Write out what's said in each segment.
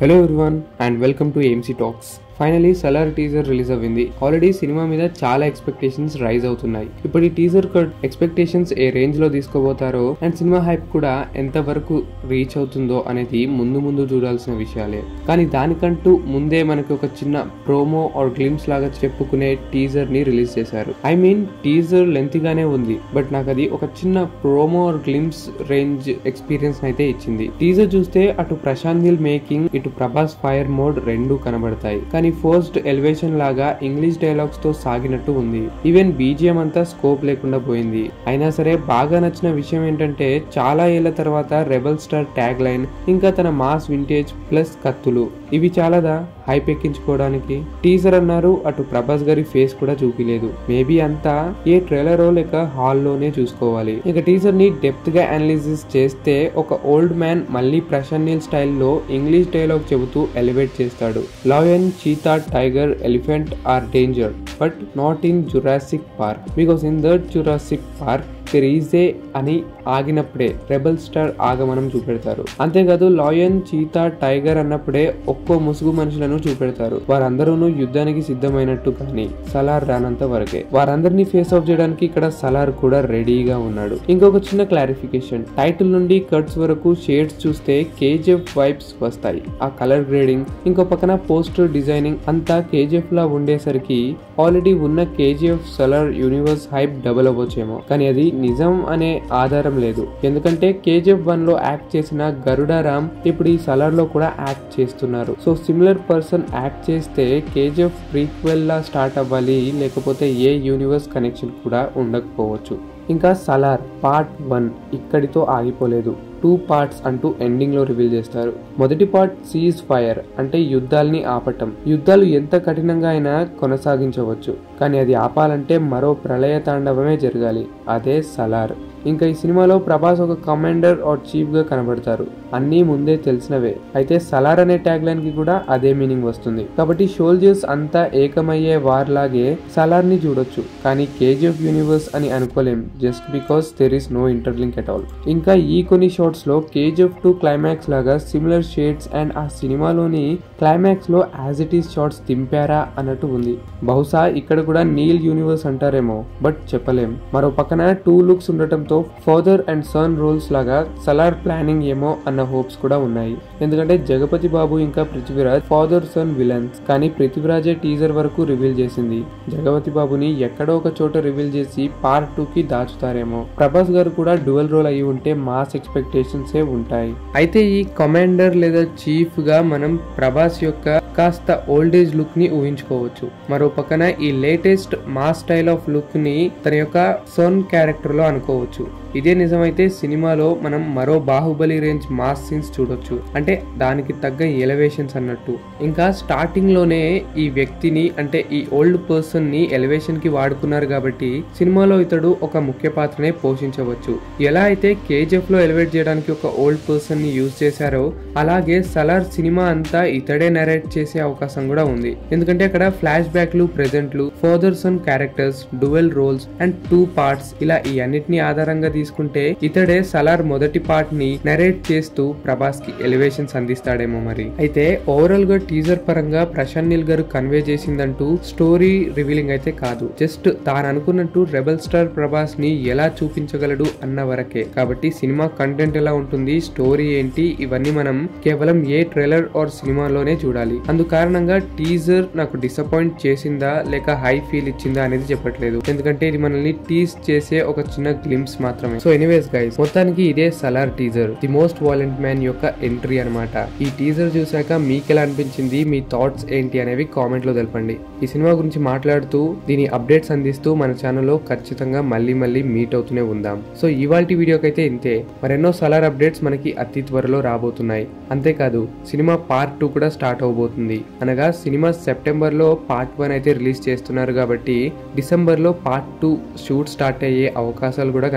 hello everyone and welcome to AMC Talks finally Salaar teaser release అవ్వింది already సినిమా మీద చాలా ఎక్స్పెక్టేషన్స్ రైజ్ అవుతున్నాయి ఇప్పుడు ఈ టీజర్ ఎక్స్పెక్టేషన్స్ ఏ రేంజ్ లో తీసుకోబోతారో అండ్ సినిమా హైప్ కూడా ఎంత వరకు రీచ్ అవుతుందో అనేది ముందు ముందు చూడాల్సిన విషయాలే కానీ దానికంటూ ముందే మనకి ఒక చిన్న ప్రోమో ఆర్ గ్లిమ్స్ లాగా చెప్పుకునే టీజర్ ని రిలీజ్ చేశారు ఐ మీన్ టీజర్ లెంత్ గానే ఉంది బట్ నాకు అది ఒక చిన్న promo or glimpse range experience అయితే ఇచ్చింది టీజర్ చూస్తే అటు ప్రశాంత్ నీల్ మేకింగ్ ఇటు ప్రభాస్ ఫైర్ మోడ్ రెండు కనబడతాయి కానీ ఫస్ట్ ఎలివేషన్ లాగా ఇంగ్లీష్ డైలాగ్స్ తో సాగినట్టు ఉంది ఈవెన్ బీజిఎం అంతా స్కోప్ లేకుండా పోయింది అయినా సరే బాగా నచ్చిన విషయం ఏంటంటే చాలా ఏళ్ల తర్వాత రెబల్ స్టార్ ట్యాగ్ లైన్ ఇంకా తన మాస్ వింటేజ్ ప్లస్ కత్తులు ఇవి చాలాదా హైప్ ఎక్కించుకోవడానికి టీజర్ అన్నారు అటు ప్రభాస్ గారి ఫేస్ కూడా చూపిలేదు మేబీ అంతా ఏ ట్రైలరో లేక హాల్లోనే చూసుకోవాలి ఇక టీజర్ ని డెప్త్ గా అనాలిసిస్ చేస్తే ఒక ఓల్డ్ మ్యాన్ మళ్ళీ ప్రశాంత్ నీల్ స్టైల్లో ఇంగ్లీష్ డైలాగ్ చెబుతూ ఎలివేట్ చేస్తాడు lion cheetah tiger elephant are danger but not in Jurassic Park because in that Jurassic Park తెరీజే అని ఆగినప్పుడే రెబల్ స్టార్ ఆగమనం చూపెడతారు అంతేకాదు లాయన్ చీతా టైగర్ అన్నప్పుడే ఒక్కో ముసుగు మనుషులను చూపెడతారు వారందరూ యుద్ధానికి సిద్ధమైనట్టు కానీ సలార్ రానంత వరకే వారందరినీ ఫేస్ ఆఫ్ చేయడానికి ఇక్కడ సలార్ కూడా రెడీగా ఉన్నాడు ఇంకొక చిన్న క్లారిఫికేషన్ టైటిల్ నుండి కట్స్ వరకు షేడ్స్ చూస్తే కేజీఎఫ్ వైబ్స్ వస్తాయి ఆ కలర్ గ్రేడింగ్ ఇంకో పక్కన పోస్టర్ డిజైనింగ్ అంతా కేజీఎఫ్ లా ఉండేసరికి ఆల్రెడీ ఉన్న KGF Salaar universe hype double అవ్వచ్చేమో కానీ అది నిజం అనే ఆధారం లేదు ఎందుకంటే కేజీఎఫ్ వన్ లో యాక్ట్ చేసిన గరుడారామ్ ఇప్పుడు ఈ సలార్ లో కూడా యాక్ట్ చేస్తున్నారు సో సిమిలర్ పర్సన్ యాక్ట్ చేస్తే కేజీఎఫ్ ప్రీక్వెల్ లా స్టార్ట్ అవ్వాలి లేకపోతే ఏ యూనివర్స్ కనెక్షన్ కూడా ఉండకపోవచ్చు ఇంకా సలార్ పార్ట్ వన్ ఇక్కడితో ఆగిపోలేదు టూ పార్ట్స్ అంటూ ఎండింగ్ లో రివీల్ చేస్తారు మొదటి పార్ట్ సీజ్ ఫైర్ అంటే యుద్ధాల్ని ఆపటం యుద్ధాలు ఎంత కఠినంగా అయినా కొనసాగించవచ్చు కానీ అది ఆపాలంటే మరో ప్రళయ తాండవమే జరగాలి అదే సలార్ ఇంకా ఈ సినిమాలో ప్రభాస్ ఒక కమాండర్ ఆర్ చీఫ్ గా కనబడతారు అన్నీ ముందే తెలిసినవే అయితే సలార్ అనే ట్యాగ్ లైన్ కి కూడా అదే మీనింగ్ వస్తుంది కాబట్టి షోల్జర్స్ అంతా ఏకమయ్యే వార్ లాగే సలార్ ని చూడొచ్చు కానీ కేజీఎఫ్ యూనివర్స్ అని అనుకోలేం just because there is no interlink at all ఇంకా ఈ కొన్ని షార్ట్స్ లో కేజీఎఫ్ టు క్లైమాక్స్ లాగా సిమిలర్ షేడ్స్ అండ్ ఆ సినిమాలోని క్లైమాక్స్ లో యాజ్ ఇట్ ఈస్ షార్ట్స్ దింపారా అన్నట్టు ఉంది బహుశా ఇక్కడ కూడా నీల్ యూనివర్స్ అంటారేమో బట్ చెప్పలేం మరో పక్కన టూ లుక్స్ ఉండటంతో ఫాదర్ అండ్ సన్ రోల్స్ లాగా సలార్ ప్లానింగ్ ఏమో అన్న హోప్స్ కూడా ఉన్నాయి ఎందుకంటే జగపతి బాబు ఇంకా పృథ్వీరాజ్ ఫాదర్ సన్ విలన్స్ కానీ పృథ్వీరాజే టీజర్ వరకు రివీల్ చేసింది జగపతి బాబుని ఎక్కడో ఒక చోట రివీల్ చేసి పార్ట్ టూ కి దాచుతారేమో ప్రభాస్ గారు కూడా డ్యువల్ రోల్ అయి ఉంటే మాస్ ఎక్స్పెక్టేషన్స్ ఏ ఉంటాయి అయితే ఈ కమాండర్ లేదా చీఫ్ గా మనం ప్రభాస్ యొక్క కాస్త ఓల్డేజ్ లుక్ ని ఊహించుకోవచ్చు మరో పక్కన ఈ latest mass style of look ని తన యొక్క సోన్ క్యారెక్టర్ లో అనుకోవచ్చు ఇదే నిజమైతే సినిమాలో మనం మరో బాహుబలి రేంజ్ మాస్ సీన్స్ చూడొచ్చు అంటే దానికి తగ్గ ఎలివేషన్స్ అన్నట్టు ఇంకా స్టార్టింగ్ లోనే ఈ వ్యక్తిని అంటే ఈ ఓల్డ్ పర్సన్ ని ఎలివేషన్ కి వాడుకున్నారు కాబట్టి సినిమాలో ఇతడు ఒక ముఖ్య పాత్రనే పోషించవచ్చు ఎలా అయితే కేజీఎఫ్ లో ఎలివేట్ చేయడానికి ఒక ఓల్డ్ పర్సన్ ని యూజ్ చేశారో అలాగే సలార్ సినిమా అంతా ఇతడే నరేట్ చేసే అవకాశం కూడా ఉంది ఎందుకంటే అక్కడ ఫ్లాష్ బ్యాక్లు ప్రెజెంట్లు father son characters dual roles and two parts ఇలా ఈ అన్నిటిని ఆధారంగా తీసుకుంటే ఇతడే సలార్ మొదటి పార్ట్ ని నరేట్ చేస్తూ ప్రభాస్ కి ఎలివేషన్స్ అందిస్తాడేమో మరి అయితే ఓవరాల్ గా టీజర్ పరంగా ప్రశాంత్ నీల్ గారు కన్వే చేసిందంటూ స్టోరీ రివీలింగ్ అయితే కాదు జస్ట్ తాను అనుకున్నట్టు రెబల్ స్టార్ ప్రభాస్ ని ఎలా చూపించగలడు అన్న వరకే కాబట్టి సినిమా కంటెంట్ ఎలా ఉంటుంది స్టోరీ ఏంటి ఇవన్నీ మనం కేవలం ఏ ట్రైలర్ ఆర్ సినిమాలోనే చూడాలి అందు కారణంగా టీజర్ నాకు డిసప్పాయింట్ చేసిందా లేక హై ఫీల్ ఇచ్చిందా అనేది చెప్పట్లేదు ఎందుకంటే ఇది మనల్ని టీజ్ చేసే ఒక చిన్న గ్లిమ్స్ మాత్రమే సో ఎనీవేస్ గైస్ మొత్తానికి ఇదే Salaar teaser the most violent man యొక్క ఎంట్రీ అనమాట ఈ టీజర్ చూసాక మీకు ఎలా అనిపించింది మీ థాట్స్ ఏంటి అనేవి కామెంట్ లో తెలపండి ఈ సినిమా గురించి మాట్లాడుతూ దీని అప్డేట్స్ అందిస్తూ మన ఛానల్లో ఖచ్చితంగా మళ్ళీ మళ్ళీ మీట్ అవుతూనే ఉందాం సో ఇవాళ వీడియోకైతే ఇంతే మరెన్నో సలార్ అప్డేట్స్ మనకి అతి త్వరలో రాబోతున్నాయి అంతేకాదు సినిమా పార్ట్ టూ కూడా స్టార్ట్ అవబోతుంది అనగా సినిమా సెప్టెంబర్ లో పార్ట్ వన్ అయితే రిలీజ్ చేస్తున్నారు కాబట్టి డిసెంబర్ లో పార్ట్ టూ షూట్ స్టార్ట్ అయ్యే అవకాశాలు కూడా కనిపిస్తున్నాయి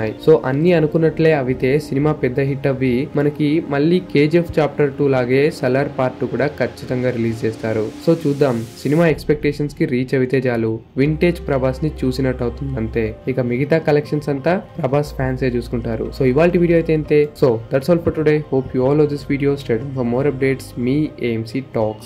ఉన్నాయి సో అన్ని అనుకున్నట్లే అవితే సినిమా పెద్ద హిట్ అవ్వి మనకి మళ్ళీ కేజీఎఫ్ చాప్టర్ టూ లాగే సలార్ పార్ట్ టూ కూడా ఖచ్చితంగా రిలీజ్ చేస్తారు సో చూద్దాం సినిమా ఎక్స్పెక్టేషన్స్ కి రీచ్ అయితే చాలు వింటేజ్ ప్రభాస్ ని చూసినట్టు అవుతుంది అంతే ఇక మిగతా కలెక్షన్స్ అంతా ప్రభాస్ ఫ్యాన్సే చూసుకుంటారు సో ఇవాళ వీడియో అయితే అంతే so that's all for today hope you all of this video stayed for more updates మీ ఏఎంసీ టాక్స్